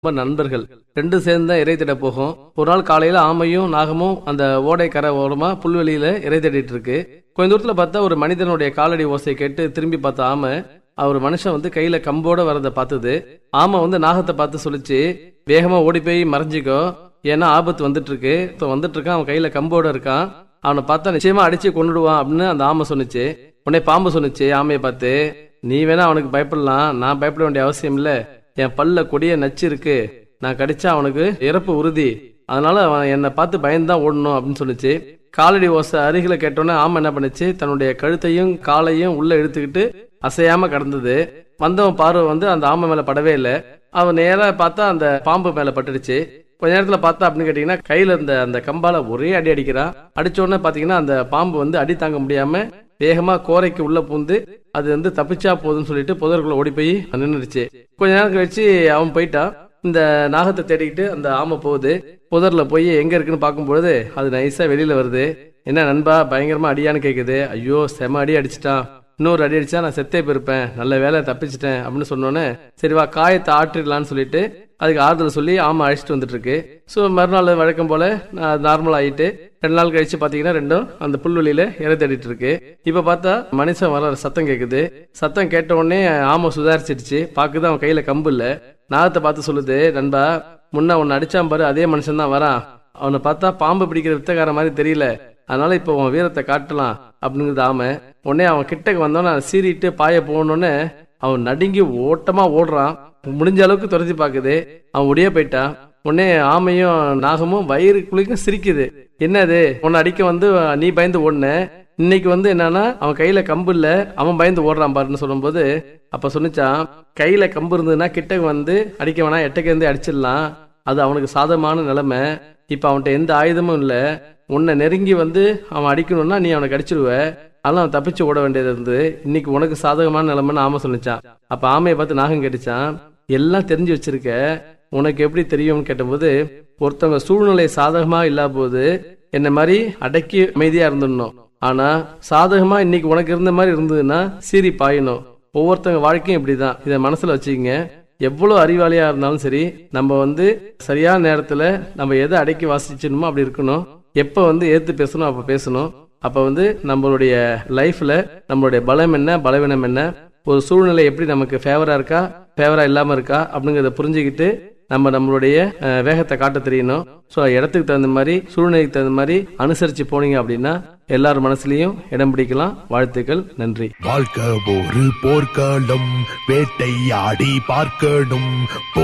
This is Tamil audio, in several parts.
ரொம்ப நண்பர்கள் ரெண்டு சேர்ந்து தான் இறை தேட போகும் ஒரு நாள் காலையில ஆமையும் நாகமும் அந்த ஓடை கரை ஓரமா புல்வெளியில இறை தேடிட்டு இருக்கு கொஞ்ச தூரத்துல பார்த்தா ஒரு மனிதனுடைய காலடி ஓசை கேட்டு திரும்பி பார்த்த ஆமை அவர் மனுஷன் வந்து கையில கம்போட வரதை பார்த்தது ஆமை வந்து நாகத்தை பார்த்து சொல்லிச்சு வேகமா ஓடி போய் மறைஞ்சிக்கோ ஏன்னா ஆபத்து வந்துட்டு இருக்கு இப்போ வந்துட்டு இருக்கான் அவன் கையில கம்போட இருக்கான் அவனை பார்த்தா நிச்சயமா அடிச்சு கொண்டுடுவான் அப்படின்னு அந்த ஆமை சொன்னுச்சு உடனே பாம்பு சொன்னுச்சு ஆமையை பார்த்து நீ வேணா அவனுக்கு பயப்படலாம் நான் பயப்பட வேண்டிய அவசியம் இல்ல என் பல்ல கொடிய நச்சு இருக்கு நான் கடிச்சா அவனுக்கு இறப்பு உறுதி அதனால அவன் என்னை பார்த்து பயந்துதான் ஓடணும் அப்படின்னு சொல்லுச்சு காலடி ஓசை அருகில கேட்டோன்னே ஆமை என்ன பண்ணுச்சு தன்னுடைய கழுத்தையும் காலையும் உள்ள இழுத்துக்கிட்டு அசையாம கடந்தது வந்தவன் பார்வை வந்து அந்த ஆமை மேல படவே இல்லை அவன் நேரா பார்த்தா அந்த பாம்பு மேல பட்டுடுச்சு கொஞ்ச நேரத்துல பார்த்தா அப்படின்னு கேட்டீங்கன்னா கையில இருந்த அந்த கம்பால ஒரே அடி அடிக்கிறான் அடிச்ச உடனே பாத்தீங்கன்னா அந்த பாம்பு வந்து அடி தாங்க முடியாம வேகமா கோரைக்கு உள்ள பூந்து அது வந்து தப்பிச்சா போதுன்னு சொல்லிட்டு புதருக்குள்ள ஓடி போய் நின்றுடுச்சு கொஞ்ச நேரம் கழிச்சு அவன் போயிட்டான் இந்த நாகத்தை தேடிக்கிட்டு அந்த ஆமை போகுது புதர்ல போய் எங்க இருக்குன்னு பார்க்கும்பொழுது அது நைஸா வெளியில வருது என்ன நண்பா பயங்கரமா அடியான்னு கேக்குது ஐயோ செம அடி அடிச்சிட்டான் இன்னொரு அடி அடிச்சா நான் செத்தே போயிருப்பேன் நல்ல வேலை தப்பிச்சிட்டேன் அப்படின்னு சொன்னோன்னே சரி வா காயத்தை ஆற்றிடலான்னு சொல்லிட்டு அதுக்கு ஆறுதல் சொல்லி ஆமா அழைச்சிட்டு வந்துட்டு இருக்கு ஸோ மறுநாள் வழக்கம் போல நார்மல் ஆயிட்டு ரெண்டு நாள் கழிச்சு பாத்தீங்கன்னா ரெண்டும் அந்த புல்வெளியில இறை தேடிட்டு இருக்கு இப்ப பார்த்தா மனுஷன் வர சத்தம் கேக்குது சத்தம் கேட்ட உடனே ஆமை சுதாரிச்சிடுச்சு பாக்குது அவன் கையில கம்பு இல்ல நாகத்தை பார்த்து சொல்லுது நண்பா முன்ன உன்னை அடிச்சான் பாரு அதே மனுஷன் தான் வரான் அவனை பார்த்தா பாம்பு பிடிக்கிற வித்தக்கார மாதிரி தெரியல அதனால இப்போ உன் வீரத்தை காட்டலாம் அப்படிங்கிறது ஆமை உடனே அவன் கிட்டக்கு வந்தோன்னே சீறிட்டு பாய போகணுன்னே அவன் நடுங்கி ஓட்டமா ஓடுறான் முடிஞ்ச அளவுக்கு துரத்தி பாக்குது அவன் ஒடியே போயிட்டான் உடனே ஆமையும் நாகமும் வயிறுக்குள்ளைக்கும் சிரிக்குது என்னது உன்னை அடிக்க வந்து நீ பயந்து ஓடுன இன்னைக்கு வந்து என்னன்னா அவன் கையில கம்பு இல்ல அவன் பயந்து ஓடுறான் பாருன்னு சொல்லும்போது அப்ப சொன்னிச்சான் கையில கம்பு இருந்ததுன்னா கிட்டக்கு வந்து அடிக்க வேணாம் எட்டக்கு வந்து அடிச்சிடலாம் அது அவனுக்கு சாதகமான நிலைமை இப்ப அவன்கிட்ட எந்த ஆயுதமும் இல்ல உன்னை நெருங்கி வந்து அவன் அடிக்கணும்னா நீ அவனை கடிச்சிடுவ அதெல்லாம் அவன் தப்பிச்சு ஓட வேண்டியது இருந்து இன்னைக்கு உனக்கு சாதகமான நிலைமைன்னு ஆமை சொல்லிச்சான் அப்ப ஆமையை பார்த்து நாகம் கேட்டுச்சான் எல்லாம் தெரிஞ்சு வச்சிருக்க உனக்கு எப்படி தெரியும்னு கேட்டபோது ஒருத்தவங்க சூழ்நிலை சாதகமா இல்லாத போது என்ன மாதிரி அடக்கி அமைதியா இருந்துடணும் ஆனா சாதகமா இன்னைக்கு உனக்கு இருந்த மாதிரி இருந்ததுன்னா சீறி பாயணும் ஒவ்வொருத்தவங்க வாழ்க்கையும் இப்படிதான் இதை மனசுல வச்சுக்கங்க எவ்வளவு அறிவாளியா இருந்தாலும் சரி நம்ம வந்து சரியான நேரத்துல நம்ம எதை அடக்கி வாசிச்சணுமோ அப்படி இருக்கணும் எப்ப வந்து ஏத்து பேசணும் அப்ப பேசணும் அப்ப வந்து நம்மளுடைய லைஃப்ல நம்மளுடைய பலம் என்ன பலவீனம் என்ன ஒரு சூழ்நிலை எப்படி நமக்கு ஃபேவரா இருக்கா ஃபேவரா இல்லாம இருக்கா அப்படிங்கறத புரிஞ்சுக்கிட்டு நம்ம நம்மளுடைய அஹ், வேகத்தை காட்ட தெரியணும் ஸோ இடத்துக்கு தகுந்த மாதிரி சூழ்நிலைக்கு தகுந்த மாதிரி அனுசரிச்சு போனீங்க அப்படின்னா எல்லார் மனசுலயும் இடம் பிடிக்கலாம் வாழ்த்துக்கள் நன்றி வாழ்க்கை ஒரு போர்க்களம் வேட்டையாடி பார்க்கணும்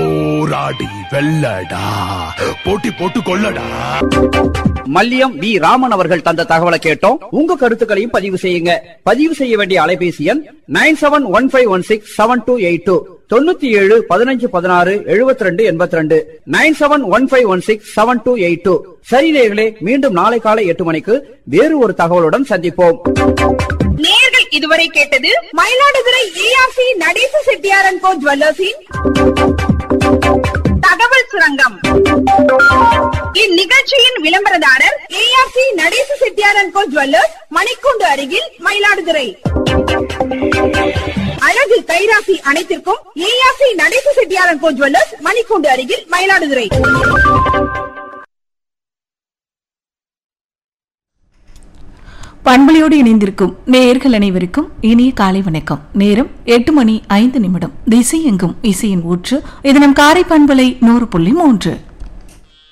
போராடி வெல்லடா போட்டி போட்டு கொள்ளடா மல்லியம் வி ராமன் அவர்கள் தந்த தகவலை கேட்டோம் உங்க கருத்துக்களையும் பதிவு செய்யுங்க பதிவு செய்ய வேண்டிய அலைபேசி எண் nine seven one five one six seven two eight two தொண்ணூத்தி ஏழு பதினஞ்சு பதினாறு எழுபத்தி ரெண்டு எண்பத்தி ரெண்டு nine seven one five one six seven two eight two சரி நேயர்களே மீண்டும் நாளை காலை எட்டு மணிக்கு வேறு ஒரு தகவலுடன் சந்திப்போம் நேர்கள் இதுவரை கேட்டது மயிலாடுதுறை ஏஆர்சி நடேச செட்டியாரன் கோ ஜுவல்லர்ஸின் தகவல் சுரங்கம் இந்நிகழ்ச்சியின் விளம்பரதாரர் ஏஆர்சி நடேச செட்டியாரன் கோ ஜுவல்லர்ஸ் மணிக்கூண்டு அருகில் மயிலாடுதுறை அழகு கைராசி அனைத்திற்கும் ஏஆர்சி நடேச செட்டியாரன் கோ ஜுவல்லர்ஸ் மணிக்கூண்டு அருகில் மயிலாடுதுறை பண்பலையோடு இணைந்திருக்கும் நேயர்கள் அனைவருக்கும் இனிய காலை வணக்கம் நேரம் எட்டு மணி ஐந்து நிமிடம் திசை எங்கும் இசையின் ஊற்று இது நம் காரை பண்பலை நூறு புள்ளி மூன்று